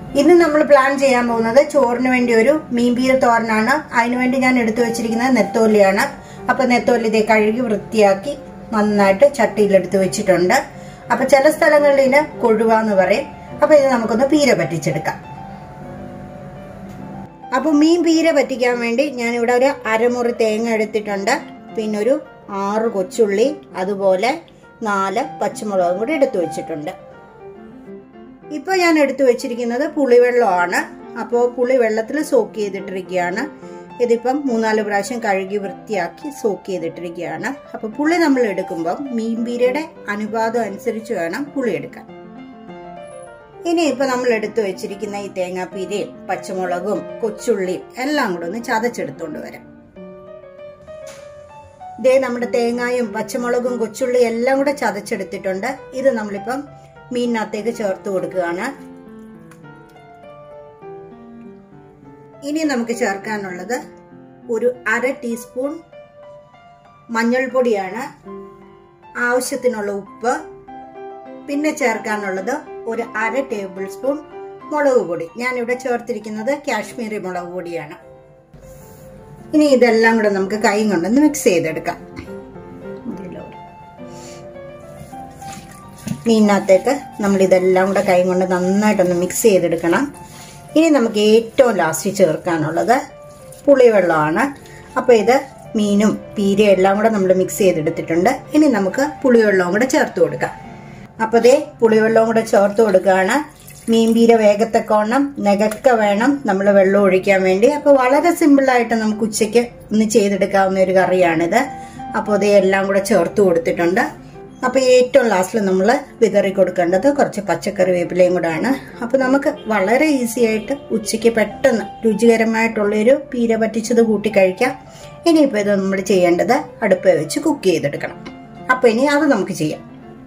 ഇന്ന് നമ്മൾ പ്ലാൻ ചെയ്യാൻ പോകുന്നത് ചോറിന് വേണ്ടി ഒരു മീൻപീര തോരനാണ് അതിനുവേണ്ടി ഞാൻ എടുത്തു വെച്ചിരിക്കുന്നത് നെത്തോലിയാണ് അപ്പൊ നെത്തോലി ഇതേ കഴുകി വൃത്തിയാക്കി നന്നായിട്ട് ചട്ടിയിൽ എടുത്തു വെച്ചിട്ടുണ്ട് അപ്പൊ ചില സ്ഥലങ്ങളിൽ ഇതിന് കൊഴുവ എന്ന് പറയും അപ്പൊ ഇത് നമുക്കൊന്ന് പീര പറ്റിച്ചെടുക്കാം അപ്പൊ മീൻ പീര പറ്റിക്കാൻ വേണ്ടി ഞാൻ ഇവിടെ ഒരു അരമുറി തേങ്ങ എടുത്തിട്ടുണ്ട് പിന്നെ ഒരു ആറ് കൊച്ചുള്ളി അതുപോലെ നാല് പച്ചമുളകും കൂടി എടുത്തു വെച്ചിട്ടുണ്ട് ഇപ്പൊ ഞാൻ എടുത്തു വെച്ചിരിക്കുന്നത് പുളിവെള്ളമാണ് അപ്പോൾ പുളി വെള്ളത്തിൽ സോക്ക് ചെയ്തിട്ടിരിക്കുകയാണ് ഇതിപ്പം മൂന്നാല് പ്രാവശ്യം കഴുകി വൃത്തിയാക്കി സോക്ക് ചെയ്തിട്ടിരിക്കുകയാണ് അപ്പൊ പുളി നമ്മൾ എടുക്കുമ്പോൾ മീൻപീരയുടെ അനുപാതം അനുസരിച്ച് വേണം പുളി എടുക്കാൻ ഇനി ഇപ്പൊ നമ്മൾ എടുത്തു വെച്ചിരിക്കുന്ന ഈ തേങ്ങാപ്പീരയും പച്ചമുളകും കൊച്ചുള്ളിയും എല്ലാം കൂടെ ഒന്ന് ചതച്ചെടുത്തോണ്ട് വരാം ഇതേ നമ്മുടെ തേങ്ങായും പച്ചമുളകും കൊച്ചുള്ളി എല്ലാം കൂടെ ചതച്ചെടുത്തിട്ടുണ്ട് ഇത് നമ്മളിപ്പം മീനിനകത്തേക്ക് ചേർത്ത് കൊടുക്കുകയാണ് ഇനി നമുക്ക് ചേർക്കാനുള്ളത് ഒരു അര ടീസ്പൂൺ മഞ്ഞൾപ്പൊടിയാണ് ആവശ്യത്തിനുള്ള ഉപ്പ് പിന്നെ ചേർക്കാനുള്ളത് ഒരു അര ടേബിൾ സ്പൂൺ മുളക് പൊടി ഞാൻ ഇവിടെ ചേർത്തിരിക്കുന്നത് കാശ്മീരി മുളക് പൊടിയാണ് ഇനി ഇതെല്ലാം കൂടെ നമുക്ക് കൈ കൊണ്ടൊന്ന് മിക്സ് ചെയ്തെടുക്കാം മീനിനകത്തേക്ക് നമ്മൾ ഇതെല്ലാം കൂടെ കൈ കൊണ്ട് നന്നായിട്ടൊന്ന് മിക്സ് ചെയ്തെടുക്കണം ഇനി നമുക്ക് ഏറ്റവും ലാസ്റ്റ് ചേർക്കാനുള്ളത് പുളിവെള്ളമാണ് അപ്പോൾ ഇത് മീനും പീരയും എല്ലാം കൂടെ നമ്മൾ മിക്സ് ചെയ്തെടുത്തിട്ടുണ്ട് ഇനി നമുക്ക് പുളിവെള്ളവും കൂടെ ചേർത്ത് കൊടുക്കാം അപ്പോൾ ദേ പുളിവെള്ളവും കൂടെ ചേർത്ത് കൊടുക്കുകയാണ് മീൻ പീര വേഗത്തക്കോണം നെകക്ക വേണം നമ്മൾ വെള്ളം ഒഴിക്കാൻ വേണ്ടി അപ്പോൾ വളരെ സിമ്പിളായിട്ട് നമുക്ക് ഉച്ചയ്ക്ക് ഒന്ന് ചെയ്തെടുക്കാവുന്ന ഒരു കറിയാണിത് അപ്പോൾ ഇത് എല്ലാം കൂടെ ചേർത്ത് കൊടുത്തിട്ടുണ്ട് അപ്പോൾ ഏറ്റവും ലാസ്റ്റിൽ നമ്മൾ വിതറി കൊടുക്കേണ്ടത് കുറച്ച് പച്ചക്കറി വേപ്പിലയും കൂടാണ് അപ്പോൾ നമുക്ക് വളരെ ഈസി ആയിട്ട് ഉച്ചയ്ക്ക് പെട്ടെന്ന് രുചികരമായിട്ടുള്ളൊരു പീര പറ്റിച്ചത് കൂട്ടി കഴിക്കാം ഇനിയിപ്പോൾ ഇത് നമ്മൾ ചെയ്യേണ്ടത് അടുപ്പ് വെച്ച് കുക്ക് ചെയ്തെടുക്കണം അപ്പോൾ ഇനി അത് നമുക്ക് ചെയ്യാം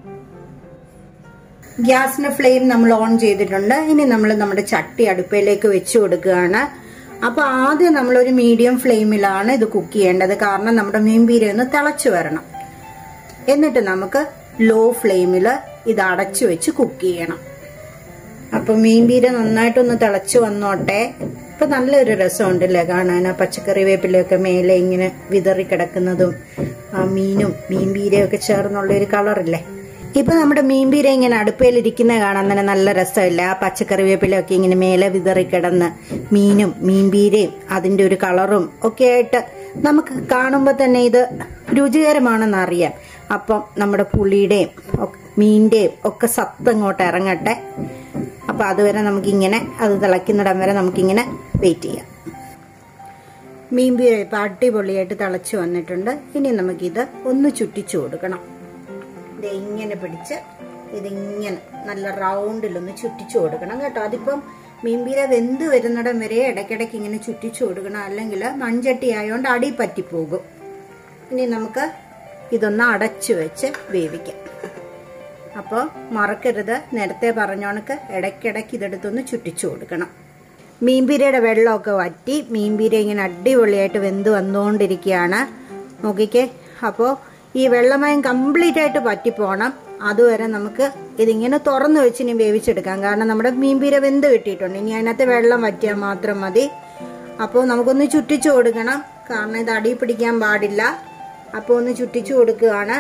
ഗ്യാസിന്റെ ഫ്ലെയിം നമ്മൾ ഓൺ ചെയ്തിട്ടുണ്ട് ഇനി നമ്മൾ നമ്മുടെ ചട്ടി അടുപ്പയിലേക്ക് വെച്ച് കൊടുക്കുകയാണ് അപ്പോൾ ആദ്യം നമ്മളൊരു മീഡിയം ഫ്ലെയിമിലാണ് ഇത് കുക്ക് ചെയ്യേണ്ടത് കാരണം നമ്മുടെ മീൻപീര ഒന്ന് തിളച്ചു വരണം എന്നിട്ട് നമുക്ക് ലോ ഫ്ലെയിമിൽ ഇത് അടച്ചു വെച്ച് കുക്ക് ചെയ്യണം അപ്പൊ മീൻപീര നന്നായിട്ടൊന്ന് തിളച്ചു വന്നോട്ടെ ഇപ്പൊ നല്ലൊരു രസമുണ്ടല്ലേ കാണാൻ ആ പച്ചക്കറി വേപ്പിലൊക്കെ മേലെ ഇങ്ങനെ വിതറി കിടക്കുന്നതും ആ മീനും മീൻപീരയും ഒക്കെ ചേർന്നുള്ള ഒരു കളറില്ലേ ഇപ്പൊ നമ്മുടെ മീൻപീര ഇങ്ങനെ അടുപ്പയിലിരിക്കുന്ന കാണാൻ തന്നെ നല്ല രസമില്ല ആ പച്ചക്കറി വേപ്പിലൊക്കെ ഇങ്ങനെ മേലെ വിതറി കിടന്ന് മീനും മീൻപീരയും അതിന്റെ ഒരു കളറും ഒക്കെ ആയിട്ട് നമുക്ക് കാണുമ്പോൾ തന്നെ ഇത് രുചികരമാണെന്ന് അറിയാം അപ്പം നമ്മുടെ പുളിയുടെയും മീനിന്റെയും ഒക്കെ സത്ത് ഇങ്ങോട്ട് ഇറങ്ങട്ടെ അപ്പം അതുവരെ നമുക്കിങ്ങനെ അത് തിളയ്ക്കുന്നിടം വരെ നമുക്കിങ്ങനെ വെയിറ്റ് ചെയ്യാം മീൻ പീര ഇപ്പം അടിപൊളിയായിട്ട് തിളച്ച് വന്നിട്ടുണ്ട് ഇനി നമുക്കിത് ഒന്ന് ചുറ്റിച്ചു കൊടുക്കണം ഇത് ഇങ്ങനെ പിടിച്ച് ഇതിങ്ങനെ നല്ല റൗണ്ടിലൊന്ന് ചുറ്റിച്ചു കൊടുക്കണം കേട്ടോ അതിപ്പം മീൻപീര വെന്ത് വരുന്നിടം വരെ ഇടയ്ക്കിടയ്ക്ക് ഇങ്ങനെ ചുറ്റിച്ചു കൊടുക്കണം അല്ലെങ്കിൽ മൺചട്ടി ആയതുകൊണ്ട് അടി പറ്റിപ്പോകും ഇനി നമുക്ക് ഇതൊന്ന് അടച്ചു വെച്ച് വേവിക്കാം അപ്പോൾ മറക്കരുത് നേരത്തെ പറഞ്ഞോണക്ക് ഇടയ്ക്കിടയ്ക്ക് ഇതെടുത്തൊന്ന് ചുറ്റിച്ചു കൊടുക്കണം മീൻപീരയുടെ വെള്ളമൊക്കെ വറ്റി മീൻപീര ഇങ്ങനെ അടിപൊളിയായിട്ട് വെന്ത് വന്നുകൊണ്ടിരിക്കുകയാണ് നോക്കിക്കേ അപ്പോൾ ഈ വെള്ളമയം കംപ്ലീറ്റ് ആയിട്ട് പറ്റിപ്പോണം അതുവരെ നമുക്ക് ഇതിങ്ങനെ തുറന്നു വെച്ച് ഇനി വേവിച്ചെടുക്കാം കാരണം നമ്മുടെ മീൻപീര വെന്ത് കിട്ടിയിട്ടുണ്ട് ഇനി അതിനകത്ത് വെള്ളം വറ്റിയാൽ മാത്രം മതി അപ്പോൾ നമുക്കൊന്ന് ചുറ്റിച്ചു കൊടുക്കണം കാരണം ഇത് അടി പിടിക്കാൻ പാടില്ല അപ്പോൾ ഒന്ന് ചുറ്റിച്ചു കൊടുക്കുകയാണ്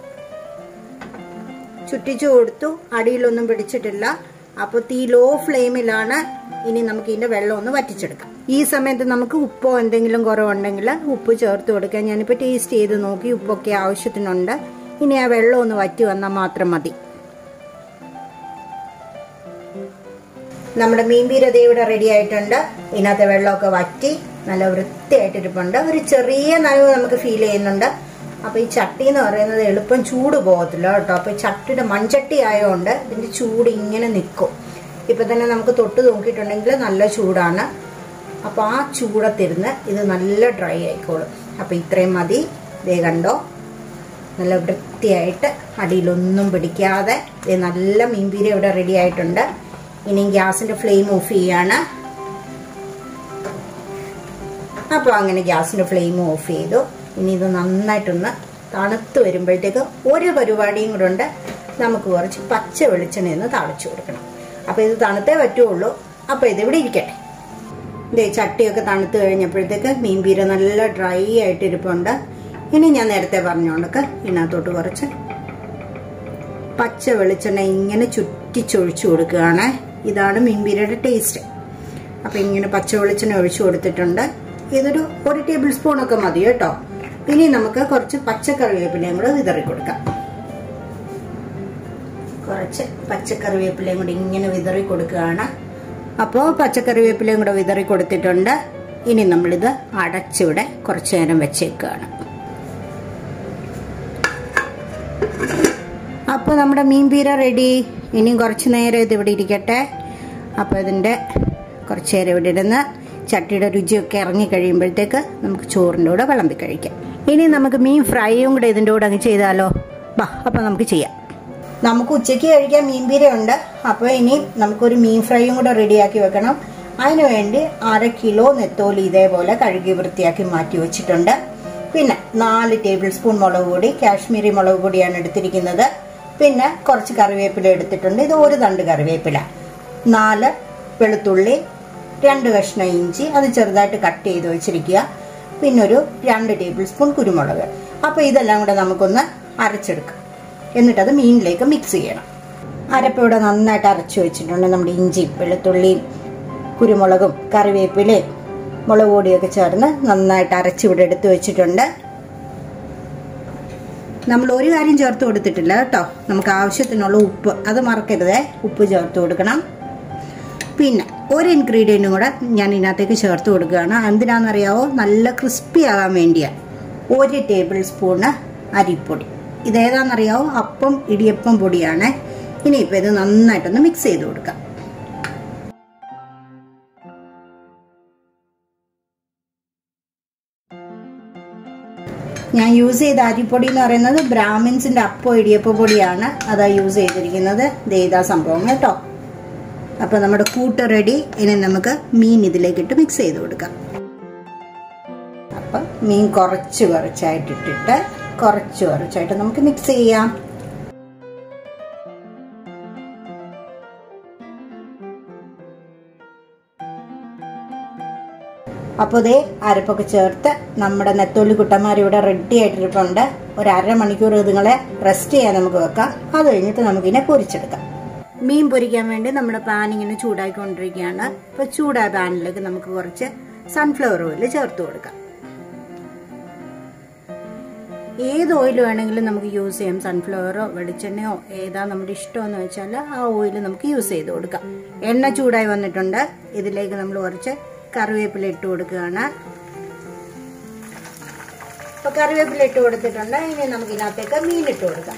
ചുറ്റിച്ചു കൊടുത്തു അടിയിലൊന്നും പിടിച്ചിട്ടില്ല അപ്പോൾ തീ ലോ ഫ്ലെയിമിലാണ് ഇനി നമുക്ക് ഇതിന്റെ വെള്ളം ഒന്ന് വറ്റിച്ചെടുക്കാം ഈ സമയത്ത് നമുക്ക് ഉപ്പോ എന്തെങ്കിലും കുറവുണ്ടെങ്കിൽ ഉപ്പ് ചേർത്ത് കൊടുക്കാം ഞാനിപ്പോൾ ടേസ്റ്റ് ചെയ്ത് നോക്കി ഉപ്പൊക്കെ ആവശ്യത്തിനുണ്ട് ഇനി ആ വെള്ളം ഒന്ന് വറ്റി വന്നാൽ മാത്രം മതി നമ്മുടെ മീൻപീരത ഇവിടെ റെഡി ആയിട്ടുണ്ട് ഇതിനകത്തെ വെള്ളമൊക്കെ വറ്റി നല്ല വൃത്തിയായിട്ടിരിപ്പുണ്ട് ഒരു ചെറിയ നനവ് നമുക്ക് ഫീൽ ചെയ്യുന്നുണ്ട് അപ്പൊ ഈ ചട്ടി എന്ന് പറയുന്നത് എളുപ്പം ചൂട് പോകത്തില്ല കേട്ടോ അപ്പൊ ഈ ചട്ടിയുടെ മൺചട്ടി ആയതുകൊണ്ട് ഇതിന്റെ ചൂട് ഇങ്ങനെ നിൽക്കും ഇപ്പൊ തന്നെ നമുക്ക് തൊട്ട് നോക്കിയിട്ടുണ്ടെങ്കിൽ നല്ല ചൂടാണ് അപ്പൊ ആ ചൂടത്തിരുന്ന് ഇത് നല്ല ഡ്രൈ ആയിക്കോളും അപ്പൊ ഇത്രയും മതി ദേ കണ്ടോ നല്ല വൃത്തിയായിട്ട് അടിയിലൊന്നും പിടിക്കാതെ ദേ നല്ല മീൻപീര ഇവിടെ റെഡി ആയിട്ടുണ്ട് ഇനി ഗ്യാസിന്റെ ഫ്ലെയിം ഓഫ് ചെയ്യാണ് അപ്പോൾ അങ്ങനെ ഗ്യാസിന്റെ ഫ്ലെയിം ഓഫ് ചെയ്തു ഇനി ഇത് നന്നായിട്ടൊന്ന് തണുത്ത് വരുമ്പോഴത്തേക്ക് ഒരു പരിപാടിയും കൂടെ ഉണ്ട് നമുക്ക് കുറച്ച് പച്ച വെളിച്ചെണ്ണ ഒന്ന് തളിച്ചു കൊടുക്കണം അപ്പോൾ ഇത് തണുത്തേ പറ്റുള്ളൂ അപ്പോൾ ഇതിവിടെ ഇരിക്കട്ടെ ഇതേ ചട്ടിയൊക്കെ തണുത്ത് കഴിഞ്ഞപ്പോഴത്തേക്ക് മീൻപീര നല്ല ഡ്രൈ ആയിട്ട് ഇരിപ്പുണ്ട് ഇനി ഞാൻ നേരത്തെ പറഞ്ഞോണ്ടൊക്കെ ഇതിനകത്തോട്ട് കുറച്ച് പച്ച വെളിച്ചെണ്ണ ഇങ്ങനെ ചുറ്റിച്ചൊഴിച്ചു കൊടുക്കുകയാണ് ഇതാണ് മീൻപീരയുടെ ടേസ്റ്റ് അപ്പം ഇങ്ങനെ പച്ച വെളിച്ചെണ്ണ ഒഴിച്ചു കൊടുത്തിട്ടുണ്ട് ഇതൊരു ഒരു ടേബിൾ സ്പൂൺ ഒക്കെ മതി കേട്ടോ ഇനി നമുക്ക് കുറച്ച് പച്ചക്കറിവേപ്പിലയും കൂടെ വിതറി കൊടുക്കാം കുറച്ച് പച്ചക്കറിവേപ്പിലയും കൂടി ഇങ്ങനെ വിതറി കൊടുക്കുകയാണ് അപ്പോൾ പച്ചക്കറിവേപ്പിലയും കൂടെ വിതറി കൊടുത്തിട്ടുണ്ട് ഇനി നമ്മളിത് അടച്ചിവിടെ കുറച്ചു നേരം വെച്ചേക്കുകയാണ് അപ്പോൾ നമ്മുടെ മീൻ പീര റെഡി ഇനിയും കുറച്ച് നേരം ഇത് ഇവിടെ ഇരിക്കട്ടെ അപ്പോൾ ഇതിൻ്റെ കുറച്ച് നേരം ഇവിടെ ഇരുന്ന് ചട്ടിയുടെ രുചിയൊക്കെ ഇറങ്ങി കഴിയുമ്പോഴത്തേക്ക് നമുക്ക് ചോറിൻ്റെ കൂടെ വിളമ്പി കഴിക്കാം ഇനി നമുക്ക് മീൻ ഫ്രൈയും കൂടെ ഇതിൻ്റെ കൂടെ അങ്ങ് ചെയ്താലോ ബാ അപ്പോൾ നമുക്ക് ചെയ്യാം നമുക്ക് ഉച്ചയ്ക്ക് കഴിക്കാൻ മീൻ പീരയുണ്ട് അപ്പോൾ ഇനി നമുക്കൊരു മീൻ ഫ്രൈയും കൂടെ റെഡിയാക്കി വെക്കണം അതിനു വേണ്ടി അര കിലോ നെത്തോലി ഇതേപോലെ കഴുകി വൃത്തിയാക്കി മാറ്റി വെച്ചിട്ടുണ്ട് പിന്നെ നാല് ടേബിൾ സ്പൂൺ മുളക് പൊടി കാശ്മീരി മുളക് പൊടിയാണ് എടുത്തിരിക്കുന്നത് പിന്നെ കുറച്ച് കറിവേപ്പില എടുത്തിട്ടുണ്ട് ഇത് ഒരു തണ്ട് കറിവേപ്പില നാല് വെളുത്തുള്ളി രണ്ട് കഷ്ണം ഇഞ്ചി അത് ചെറുതായിട്ട് കട്ട് ചെയ്ത് വെച്ചിരിക്കുക പിന്നെ ഒരു രണ്ട് ടേബിൾ സ്പൂൺ കുരുമുളക് അപ്പോൾ ഇതെല്ലാം കൂടെ നമുക്കൊന്ന് അരച്ചെടുക്കാം എന്നിട്ടത് മീനിലേക്ക് മിക്സ് ചെയ്യണം അരപ്പ് ഇവിടെ നന്നായിട്ട് അരച്ചു വെച്ചിട്ടുണ്ട് നമ്മുടെ ഇഞ്ചിയും വെളുത്തുള്ളിയും കുരുമുളകും കറിവേപ്പിലയും മുളക് പൊടിയൊക്കെ ചേർന്ന് നന്നായിട്ട് അരച്ച് ഇവിടെ എടുത്തു വെച്ചിട്ടുണ്ട് നമ്മൾ ഒരു കാര്യം ചേർത്ത് കൊടുത്തിട്ടില്ല കേട്ടോ നമുക്ക് ആവശ്യത്തിനുള്ള ഉപ്പ് അത് മറക്കരുതേ ഉപ്പ് ചേർത്ത് കൊടുക്കണം പിന്നെ ഒരു ഇൻഗ്രീഡിയൻറ്റും കൂടെ ഞാൻ ഇതിനകത്തേക്ക് ചേർത്ത് കൊടുക്കുകയാണ് എന്തിനാണെന്നറിയാവോ നല്ല ക്രിസ്പി ആകാൻ വേണ്ടിയാണ് ഒരു ടേബിൾ സ്പൂണ് അരിപ്പൊടി ഇതേതാണെന്നറിയാവോ അപ്പം ഇടിയപ്പം പൊടിയാണ് ഇനിയിപ്പോൾ ഇത് നന്നായിട്ടൊന്ന് മിക്സ് ചെയ്ത് കൊടുക്കാം ഞാൻ യൂസ് ചെയ്ത അരിപ്പൊടി എന്ന് പറയുന്നത് ബ്രാഹ്മിൻസിന്റെ അപ്പോ ഇടിയപ്പ പൊടിയാണ് അതാ യൂസ് ചെയ്തിരിക്കുന്നത് ഇതാ സംഭവം കേട്ടോ അപ്പൊ നമ്മുടെ കൂട്ട് റെഡി ഇനി നമുക്ക് മീൻ ഇതിലേക്ക് ഇട്ട് മിക്സ് ചെയ്ത് കൊടുക്കാം അപ്പൊ മീൻ കുറച്ച് കുറച്ചായിട്ട് ഇട്ടിട്ട് കുറച്ച് കുറച്ചായിട്ട് നമുക്ക് മിക്സ് ചെയ്യാം അപ്പോൾ ഇതേ അരപ്പൊക്കെ ചേർത്ത് നമ്മുടെ നെത്തോലി കുട്ടന്മാർ ഇവിടെ റെഡി ആയിട്ടിരിപ്പുണ്ട് ഒരു അരമണിക്കൂർ ഇതുങ്ങളെ റെസ്റ്റ് ചെയ്യാൻ നമുക്ക് വെക്കാം അത് കഴിഞ്ഞിട്ട് നമുക്കിതിനെ പൊരിച്ചെടുക്കാം മീൻ പൊരിക്കാൻ വേണ്ടി നമ്മുടെ പാൻ ഇങ്ങനെ ചൂടായിക്കൊണ്ടിരിക്കുകയാണ് അപ്പോൾ ചൂടായ പാനിലേക്ക് നമുക്ക് കുറച്ച് സൺഫ്ലവർ ഓയിൽ ചേർത്ത് കൊടുക്കാം ഏത് ഓയിൽ വേണമെങ്കിലും നമുക്ക് യൂസ് ചെയ്യാം സൺഫ്ലവറോ വെളിച്ചെണ്ണയോ ഏതാ നമ്മുടെ ഇഷ്ടമെന്ന് വെച്ചാൽ ആ ഓയിൽ നമുക്ക് യൂസ് ചെയ്ത് കൊടുക്കാം എണ്ണ ചൂടായി വന്നിട്ടുണ്ട് ഇതിലേക്ക് നമ്മൾ കുറച്ച് കറിവേപ്പില ഇട്ട് കൊടുക്കുകയാണ് അപ്പൊ കറിവേപ്പില ഇട്ട് കൊടുത്തിട്ടുണ്ട് ഇനി നമുക്ക് ഇതിനകത്തേക്ക് മീൻ ഇട്ട് കൊടുക്കാം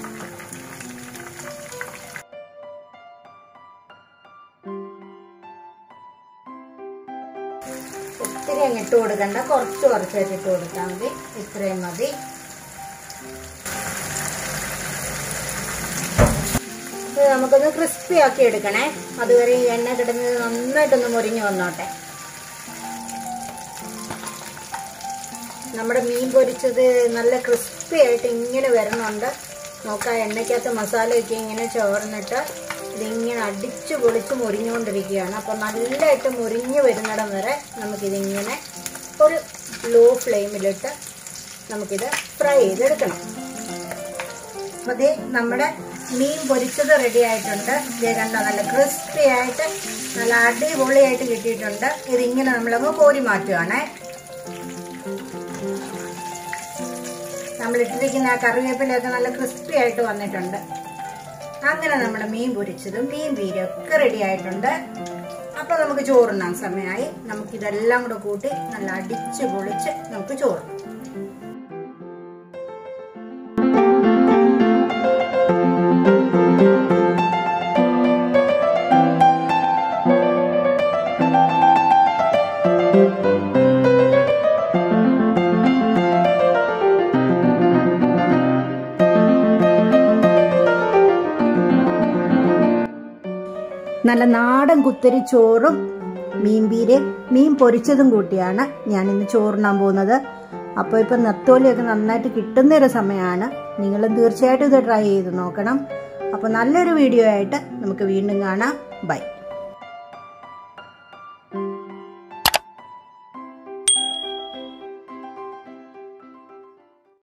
ഒത്തിരി അങ്ങ് ഇട്ട് കൊടുക്കണ്ട കുറച്ച് കുറച്ചായിട്ട് ഇട്ട് കൊടുത്താൽ മതി ഇത്രയും മതി ഇത് നമുക്കൊന്ന് ക്രിസ്പി ആക്കി എടുക്കണേ അതുവരെ ഈ എണ്ണ കിടന്നത് നന്നായിട്ടൊന്ന് മുരിഞ്ഞു വന്നോട്ടെ നമ്മുടെ മീൻ പൊരിച്ചത് നല്ല ക്രിസ്പി ആയിട്ട് ഇങ്ങനെ വരുന്നുണ്ട് നോക്കാം എണ്ണയ്ക്കകത്ത് മസാലയൊക്കെ ഇങ്ങനെ ചോർന്നിട്ട് ഇതിങ്ങനെ അടിച്ചു പൊളിച്ച് മുരിഞ്ഞുകൊണ്ടിരിക്കുകയാണ് അപ്പോൾ നല്ലതായിട്ട് മുരിഞ്ഞ് വരുന്നിടം വരെ നമുക്കിതിങ്ങനെ ഒരു ലോ ഫ്ലെയിമിലിട്ട് നമുക്കിത് ഫ്രൈ ചെയ്തെടുക്കണം അപ്പോൾ ഇത് നമ്മുടെ മീൻ പൊരിച്ചത് റെഡി ആയിട്ടുണ്ട് ഇത് കണ്ട നല്ല ക്രിസ്പി ആയിട്ട് നല്ല അടിപൊളിയായിട്ട് കിട്ടിയിട്ടുണ്ട് ഇതിങ്ങനെ നമ്മളങ്ങ് കോരി മാറ്റുകയാണേ നമ്മൾ ഇട്ടിരിക്കുന്ന ആ കറിവേപ്പിലൊക്കെ നല്ല ക്രിസ്പി ആയിട്ട് വന്നിട്ടുണ്ട് അങ്ങനെ നമ്മുടെ മീൻ പൊരിച്ചതും മീൻ പീരൊക്കെ റെഡി ആയിട്ടുണ്ട് അപ്പൊ നമുക്ക് ചോറുണ്ണാൻ സമയമായി നമുക്ക് ഇതെല്ലാം കൂടെ കൂട്ടി നല്ല അടിച്ച് പൊളിച്ച് നമുക്ക് ചോറ് നല്ല നാടൻ കുത്തരി ചോറും മീൻ പീരയും മീൻ പൊരിച്ചതും കൂട്ടിയാണ് ഞാൻ ഇന്ന് ചോറുണ്ണാൻ പോകുന്നത് അപ്പോൾ ഇപ്പം നെത്തോലിയൊക്കെ നന്നായിട്ട് കിട്ടുന്ന ഒരു സമയമാണ് നിങ്ങളും തീർച്ചയായിട്ടും ഇത് ട്രൈ ചെയ്ത് നോക്കണം അപ്പോൾ നല്ലൊരു വീഡിയോ ആയിട്ട് നമുക്ക് വീണ്ടും കാണാം ബൈ